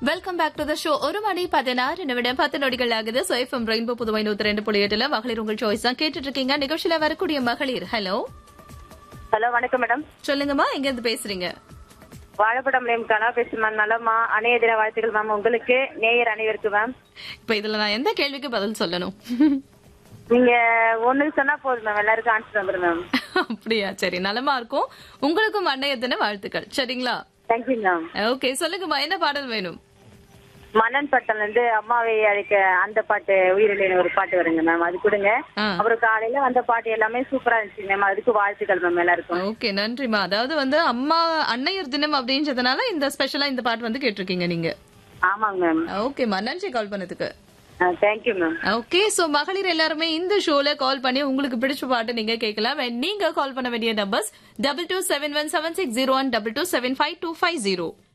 Welcome back to the show ஒரு மணி பதினாறு நிமிடம் பத்து நொடிகள் ஆகுது சோ எஃப்எம் ரெயின்போ புதுவை நூத்தி ரெண்டு புள்ளி எட்டுல மகளிர் உங்கள் சாய்ஸ் தான் கேட்டுட்டு இருக்கீங்க நிகழ்ச்சியில வரக்கூடிய மகளிர் ஹலோ ஹலோ வணக்கம் மேடம் சொல்லுங்கம்மா எங்க இருந்து பேசுறீங்க வாழைப்படம் நேம் கலா பேசும் மேம் நலமா அணைய தின வாழ்த்துக்கள் மேம் உங்களுக்கு நேயர் அனைவருக்கு மேம் இப்ப இதுல நான் எந்த கேள்விக்கு பதில் சொல்லணும் நீங்க ஒண்ணு சொன்னா போதும் மேம் எல்லாருக்கும் ஆன்சர் வந்துடும் மேம் அப்படியா சரி நலமா இருக்கும் உங்களுக்கும் அன்னைய தின வாழ்த்துக்கள் சரிங்களா தேங்க்யூ மேம் ஓகே சொல்லுங்கம்மா என்ன பாடல் வேணும் மன்னன் பட்டம்ல இருந்து அம்மாவை அழைக்க அந்த பாட்டு உயிரிலேன்னு ஒரு பாட்டு வருங்க மேம் அது கொடுங்க ஆ. அப்புறம் காலையில வந்த பாட்டு எல்லாமே சூப்பரா இருந்துச்சு மேம் அதுக்கு வாழ்த்துக்கள் மேம் எல்லாருக்கும் ஓகே நன்றிம்மா அதாவது வந்து அம்மா அன்னையர் தினம் அப்படின்றதுனால இந்த ஸ்பெஷலா இந்த பாட்டு வந்து கேட்டிருக்கீங்க நீங்க ஆமாங்க மேம் ஓகேம்மா நன்றி கால் பண்ணதுக்கு தேங்க்யூ மேம் ஓகே சோ மகளிர் எல்லாருமே இந்த ஷோல கால் பண்ணி உங்களுக்கு பிடிச்ச பாட்டு நீங்க கேட்கலாம் And நீங்க கால் பண்ண வேண்டிய numbers double two seven one seven six zero one double two seven five two five zero